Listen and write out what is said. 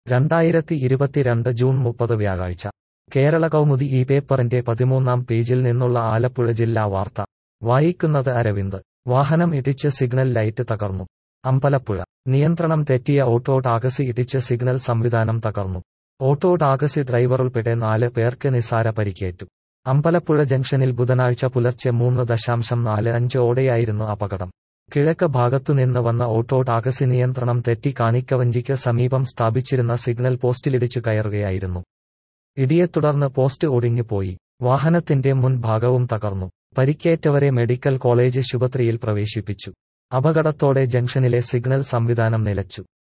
രണ്ടായിരത്തി ഇരുപത്തിരണ്ട് ജൂൺ മുപ്പത് വ്യാഴാഴ്ച കേരള കൗമുദി ഈ പേപ്പറിന്റെ പതിമൂന്നാം പേജിൽ നിന്നുള്ള ആലപ്പുഴ ജില്ലാ വാർത്ത വായിക്കുന്നത് അരവിന്ദ് വാഹനം ഇടിച്ച് സിഗ്നൽ ലൈറ്റ് തകർന്നു അമ്പലപ്പുഴ നിയന്ത്രണം തെറ്റിയ ഓട്ടോ ടാക്സി ഇടിച്ച് സിഗ്നൽ സംവിധാനം തകർന്നു ഓട്ടോ ടാക്സി ഡ്രൈവറുൾപ്പെടെ നാല് പേർക്ക് നിസാര പരിക്കേറ്റു അമ്പലപ്പുഴ ജംഗ്ഷനിൽ ബുധനാഴ്ച പുലർച്ചെ മൂന്ന് ദശാംശം നാല് അഞ്ച് ഓടെയായിരുന്നു അപകടം കിഴക്ക് ഭാഗത്തുനിന്ന് വന്ന ഓട്ടോ ടാക്സി നിയന്ത്രണം തെറ്റി കാണിക്കവഞ്ചിക്ക് സമീപം സ്ഥാപിച്ചിരുന്ന സിഗ്നൽ പോസ്റ്റിലിടിച്ചു കയറുകയായിരുന്നു ഇടിയെ തുടർന്ന് പോസ്റ്റ് ഒടിഞ്ഞുപോയി വാഹനത്തിന്റെ മുൻഭാഗവും തകർന്നു പരിക്കേറ്റവരെ മെഡിക്കൽ കോളേജ് ശുപത്രിയിൽ പ്രവേശിപ്പിച്ചു അപകടത്തോടെ ജംഗ്ഷനിലെ സിഗ്നൽ സംവിധാനം നിലച്ചു